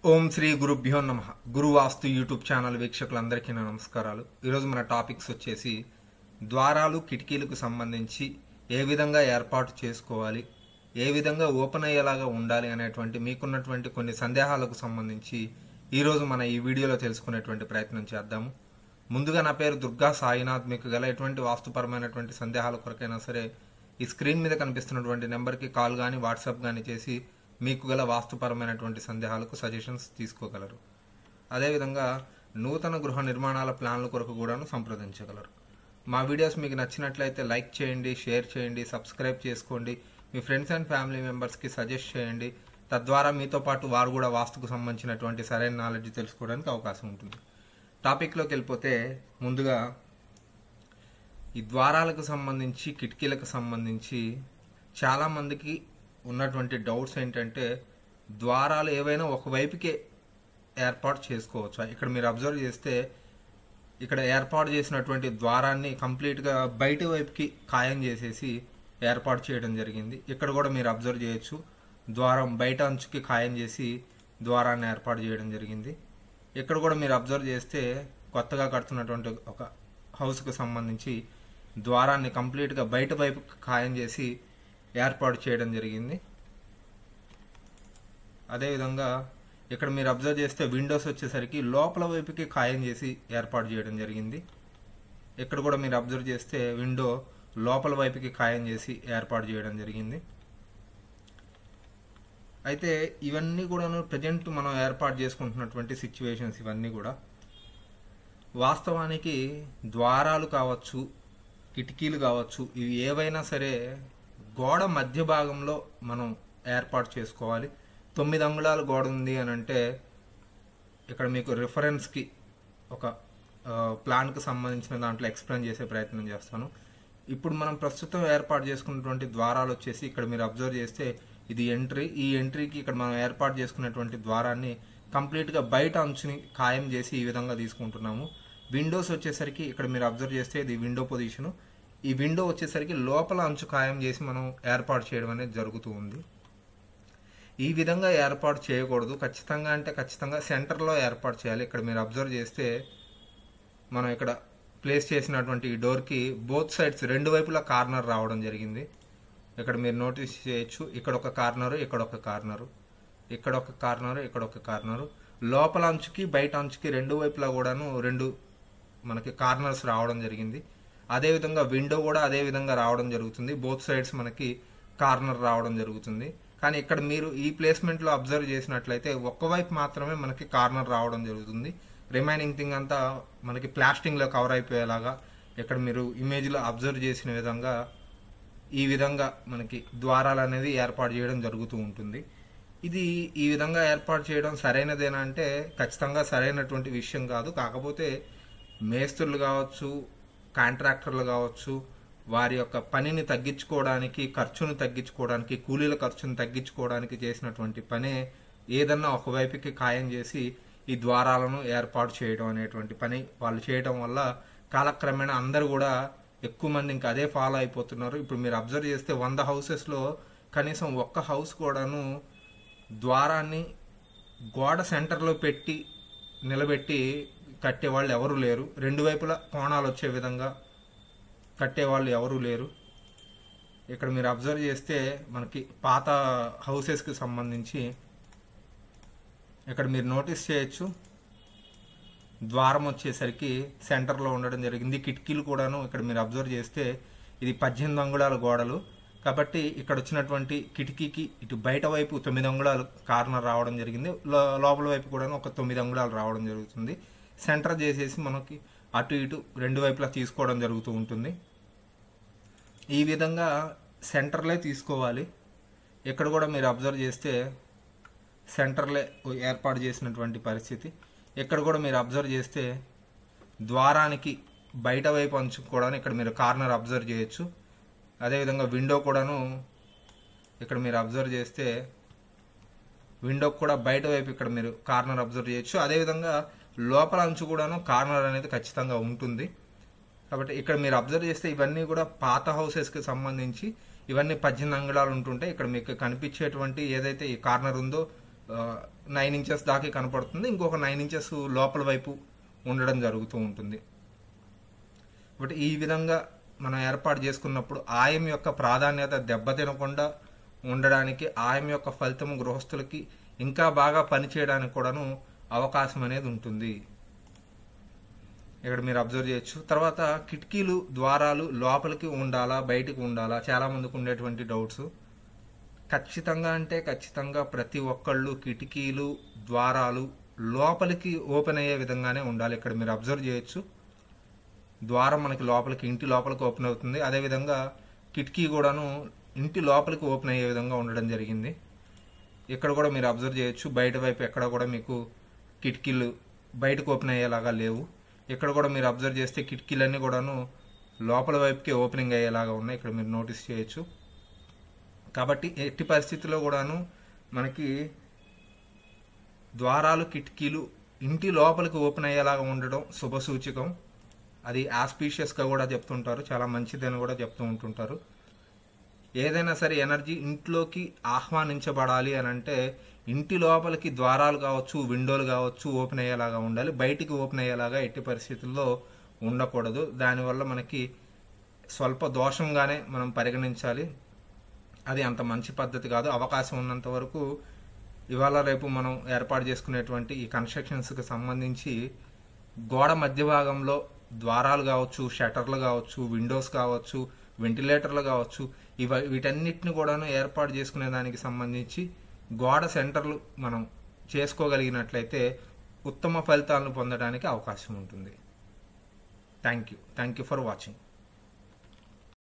ఓం శ్రీ గురుభ్యో నమ గురువాస్తు YouTube channel వీక్షకులందరికీ నా నమస్కారాలు ఈరోజు మన టాపిక్స్ వచ్చేసి ద్వారాలు కిటికీలకు సంబంధించి ఏ విధంగా ఏర్పాటు చేసుకోవాలి ఏ విధంగా ఓపెన్ అయ్యేలాగా ఉండాలి అనేటువంటి మీకున్నటువంటి కొన్ని సందేహాలకు సంబంధించి ఈరోజు మన ఈ వీడియోలో తెలుసుకునేటువంటి ప్రయత్నం చేద్దాము ముందుగా నా పేరు దుర్గా సాయినాథ్ మీకు గల ఎటువంటి వాస్తుపరమైనటువంటి సందేహాల కొరకైనా సరే ఈ స్క్రీన్ మీద కనిపిస్తున్నటువంటి నెంబర్కి కాల్ కానీ వాట్సాప్ కానీ చేసి మీకు గల వాస్తుపరమైనటువంటి సందేహాలకు సజెషన్స్ తీసుకోగలరు అదేవిధంగా నూతన గృహ నిర్మాణాల ప్లాన్ల కొరకు కూడాను సంప్రదించగలరు మా వీడియోస్ మీకు నచ్చినట్లయితే లైక్ చేయండి షేర్ చేయండి సబ్స్క్రైబ్ చేసుకోండి మీ ఫ్రెండ్స్ అండ్ ఫ్యామిలీ మెంబర్స్కి సజెస్ట్ చేయండి తద్వారా మీతో పాటు వారు కూడా వాస్తుకు సంబంధించినటువంటి సరైన నాలెడ్జ్ తెలుసుకోవడానికి అవకాశం ఉంటుంది టాపిక్లోకి వెళ్ళిపోతే ముందుగా ఈ ద్వారాలకు సంబంధించి కిటికీలకు సంబంధించి చాలామందికి ఉన్నటువంటి డౌట్స్ ఏంటంటే ద్వారాలు ఏవైనా ఒకవైపుకే ఏర్పాటు చేసుకోవచ్చా ఇక్కడ మీరు అబ్జర్వ్ చేస్తే ఇక్కడ ఏర్పాటు చేసినటువంటి ద్వారాన్ని కంప్లీట్గా బయట వైపుకి ఖాయం చేసేసి ఏర్పాటు చేయడం జరిగింది ఇక్కడ కూడా మీరు అబ్జర్వ్ చేయొచ్చు ద్వారం బయట అంచుకి ఖాయం చేసి ద్వారాన్ని ఏర్పాటు చేయడం జరిగింది ఇక్కడ కూడా మీరు అబ్జర్వ్ చేస్తే కొత్తగా కడుతున్నటువంటి ఒక హౌస్కు సంబంధించి ద్వారాన్ని కంప్లీట్గా బయట వైపు ఖాయం చేసి ఏర్పాటు చేయడం జరిగింది అదేవిధంగా ఇక్కడ మీరు అబ్జర్వ్ చేస్తే విండోస్ వచ్చేసరికి లోపల వైపుకి ఖాయం చేసి ఏర్పాటు చేయడం జరిగింది ఇక్కడ కూడా మీరు అబ్జర్వ్ చేస్తే విండో లోపల వైపుకి ఖాయం చేసి ఏర్పాటు చేయడం జరిగింది అయితే ఇవన్నీ కూడాను ప్రజెంట్ మనం ఏర్పాటు చేసుకుంటున్నటువంటి సిచ్యువేషన్స్ ఇవన్నీ కూడా వాస్తవానికి ద్వారాలు కావచ్చు కిటికీలు కావచ్చు ఇవి ఏవైనా సరే గోడ మధ్య భాగంలో మనం ఏర్పాటు చేసుకోవాలి తొమ్మిది అంగుళాల గోడ ఉంది అని అంటే ఇక్కడ మీకు రిఫరెన్స్కి ఒక ప్లాన్కి సంబంధించిన దాంట్లో ఎక్స్ప్లెయిన్ చేసే ప్రయత్నం చేస్తాను ఇప్పుడు మనం ప్రస్తుతం ఏర్పాటు చేసుకున్నటువంటి ద్వారాలు వచ్చేసి ఇక్కడ మీరు అబ్జర్వ్ చేస్తే ఇది ఎంట్రీ ఈ ఎంట్రీకి ఇక్కడ మనం ఏర్పాటు చేసుకున్నటువంటి ద్వారాన్ని కంప్లీట్గా బయట అంచుని ఖాయం చేసి ఈ విధంగా తీసుకుంటున్నాము విండోస్ వచ్చేసరికి ఇక్కడ మీరు అబ్జర్వ్ చేస్తే ఇది విండో పొజిషను ఈ విండో వచ్చేసరికి లోపల అంచు ఖాయం చేసి మనం ఏర్పాటు చేయడం అనేది జరుగుతూ ఉంది ఈ విధంగా ఏర్పాటు చేయకూడదు ఖచ్చితంగా అంటే ఖచ్చితంగా సెంటర్లో ఏర్పాటు చేయాలి ఇక్కడ మీరు అబ్జర్వ్ చేస్తే మనం ఇక్కడ ప్లేస్ చేసినటువంటి ఈ డోర్కి బోత్ సైడ్స్ రెండు వైపులా కార్నర్ రావడం జరిగింది ఇక్కడ మీరు నోటీస్ చేయొచ్చు ఇక్కడ ఒక కార్నరు ఇక్కడ ఒక కార్నరు ఇక్కడ ఒక కార్నరు ఇక్కడ ఒక కార్నరు లోపల అంచుకి బయట అంచుకి రెండు వైపులా కూడాను రెండు మనకి కార్నర్స్ రావడం జరిగింది అదేవిధంగా విండో కూడా అదే విధంగా రావడం జరుగుతుంది బోత్ సైడ్స్ మనకి కార్నర్ రావడం జరుగుతుంది కానీ ఇక్కడ మీరు ఈ ప్లేస్మెంట్లో అబ్జర్వ్ చేసినట్లయితే ఒక్కవైపు మాత్రమే మనకి కార్నర్ రావడం జరుగుతుంది రిమైనింగ్ థింగ్ అంతా మనకి ప్లాస్టింగ్లో కవర్ అయిపోయేలాగా ఇక్కడ మీరు ఇమేజ్లో అబ్జర్వ్ చేసిన విధంగా ఈ విధంగా మనకి ద్వారాలు అనేది ఏర్పాటు చేయడం జరుగుతూ ఉంటుంది ఇది ఈ విధంగా ఏర్పాటు చేయడం సరైనదేనా అంటే ఖచ్చితంగా సరైనటువంటి విషయం కాదు కాకపోతే మేస్త్రులు కావచ్చు కాంట్రాక్టర్లు కావచ్చు వారి యొక్క పనిని తగ్గించుకోవడానికి ఖర్చును తగ్గించుకోవడానికి కూలీల ఖర్చును తగ్గించుకోవడానికి చేసినటువంటి పనే ఏదన్నా ఒకవైపుకి ఖాయం చేసి ఈ ద్వారాలను ఏర్పాటు చేయడం అనేటువంటి పని వాళ్ళు చేయడం వల్ల కాలక్రమేణా అందరూ కూడా ఎక్కువ మంది ఇంకా అదే ఫాలో అయిపోతున్నారు ఇప్పుడు మీరు అబ్జర్వ్ చేస్తే వంద హౌసెస్లో కనీసం ఒక్క హౌస్ కూడాను ద్వారాన్ని గోడ సెంటర్లో పెట్టి నిలబెట్టి కట్టేవాళ్ళు ఎవరు లేరు రెండు వైపులా కోణాలు వచ్చే విధంగా కట్టేవాళ్ళు ఎవరు లేరు ఇక్కడ మీరు అబ్జర్వ్ చేస్తే మనకి పాత హౌసెస్కి సంబంధించి ఇక్కడ మీరు నోటీస్ చేయొచ్చు ద్వారం వచ్చేసరికి సెంటర్లో ఉండడం జరిగింది కిటికీలు కూడాను ఇక్కడ మీరు అబ్జర్వ్ చేస్తే ఇది పద్దెనిమిది అంగుళాల గోడలు కాబట్టి ఇక్కడ వచ్చినటువంటి కిటికీకి ఇటు బయట వైపు తొమ్మిది అంగుళాలు కార్నర్ రావడం జరిగింది లోపల వైపు కూడాను ఒక తొమ్మిది అంగుళాలు రావడం జరుగుతుంది సెంటర్ చేసేసి మనకి అటు ఇటు రెండు వైపులా తీసుకోవడం జరుగుతూ ఉంటుంది ఈ విధంగా సెంటర్లే తీసుకోవాలి ఇక్కడ కూడా మీరు అబ్జర్వ్ చేస్తే సెంటర్లే ఏర్పాటు చేసినటువంటి పరిస్థితి ఇక్కడ కూడా మీరు అబ్జర్వ్ చేస్తే ద్వారానికి బయట వైపు అంచుకోవడానికి ఇక్కడ మీరు కార్నర్ అబ్జర్వ్ చేయొచ్చు అదేవిధంగా విండో కూడాను ఇక్కడ మీరు అబ్జర్వ్ చేస్తే విండో కూడా బయట వైపు ఇక్కడ మీరు కార్నర్ అబ్జర్వ్ చేయొచ్చు అదేవిధంగా లోపల అంచు కూడాను కార్నర్ అనేది ఖచ్చితంగా ఉంటుంది కాబట్టి ఇక్కడ మీరు అబ్జర్వ్ చేస్తే ఇవన్నీ కూడా పాత హౌసెస్కి సంబంధించి ఇవన్నీ పద్దెనిమిది అంగుళాలు ఉంటుంటే ఇక్కడ మీకు కనిపించేటువంటి ఏదైతే ఈ కార్నర్ ఉందో నైన్ ఇంచెస్ దాకా కనపడుతుంది ఇంకొక నైన్ ఇంచెస్ లోపల వైపు ఉండడం జరుగుతూ ఉంటుంది బట్ ఈ విధంగా మనం ఏర్పాటు చేసుకున్నప్పుడు ఆయం యొక్క ప్రాధాన్యత దెబ్బతినకుండా ఉండడానికి ఆయం యొక్క ఫలితం గృహస్థులకి ఇంకా బాగా పనిచేయడానికి కూడాను అవకాశం అనేది ఉంటుంది ఇక్కడ మీరు అబ్జర్వ్ చేయొచ్చు తర్వాత కిటికీలు ద్వారాలు లోపలికి ఉండాలా బయటికి ఉండాలా చాలా మందికి ఉండేటువంటి డౌట్స్ ఖచ్చితంగా అంటే ఖచ్చితంగా ప్రతి ఒక్కళ్ళు కిటికీలు ద్వారాలు లోపలికి ఓపెన్ అయ్యే విధంగానే ఉండాలి ఇక్కడ మీరు అబ్జర్వ్ చేయొచ్చు ద్వారం మనకి లోపలికి ఇంటి లోపలికి ఓపెన్ అవుతుంది అదేవిధంగా కిటికీ కూడాను ఇంటి లోపలికి ఓపెన్ అయ్యే విధంగా ఉండడం జరిగింది ఇక్కడ కూడా మీరు అబ్జర్వ్ చేయొచ్చు బయట వైపు ఎక్కడ కూడా మీకు కిటికీలు బయటకు ఓపెన్ అయ్యేలాగా లేవు ఇక్కడ కూడా మీరు అబ్జర్వ్ చేస్తే కిటికీలన్నీ కూడాను లోపల వైపుకి ఓపెనింగ్ అయ్యేలాగా ఉన్నాయి ఇక్కడ మీరు నోటీస్ చేయొచ్చు కాబట్టి ఎట్టి పరిస్థితుల్లో కూడాను మనకి ద్వారాలు కిటికీలు ఇంటి లోపలికి ఓపెన్ అయ్యేలాగా ఉండడం శుభ సూచకం అది ఆస్పీషియస్గా కూడా చెప్తుంటారు చాలా మంచిదని కూడా చెప్తూ ఉంటుంటారు ఏదైనా సరే ఎనర్జీ ఇంట్లోకి ఆహ్వానించబడాలి అని అంటే ఇంటి లోపలికి ద్వారాలు కావచ్చు విండోలు కావచ్చు ఓపెన్ అయ్యేలాగా ఉండాలి బయటికి ఓపెన్ అయ్యేలాగా ఎట్టి పరిస్థితుల్లో ఉండకూడదు దానివల్ల మనకి స్వల్ప దోషంగానే మనం పరిగణించాలి అది అంత మంచి పద్ధతి కాదు అవకాశం ఉన్నంత వరకు ఇవాళ రేపు మనం ఏర్పాటు చేసుకునేటువంటి ఈ కన్స్ట్రక్షన్స్కి సంబంధించి గోడ మధ్య భాగంలో ద్వారాలు కావచ్చు షట్టర్లు కావచ్చు విండోస్ కావచ్చు వెంటిలేటర్లు కావచ్చు ఇవ వీటన్నిటిని కూడాను ఏర్పాటు చేసుకునే దానికి సంబంధించి గోడ సెంటర్లు మనం చేసుకోగలిగినట్లయితే ఉత్తమ ఫలితాలను పొందడానికి అవకాశం ఉంటుంది thank you thank you for watching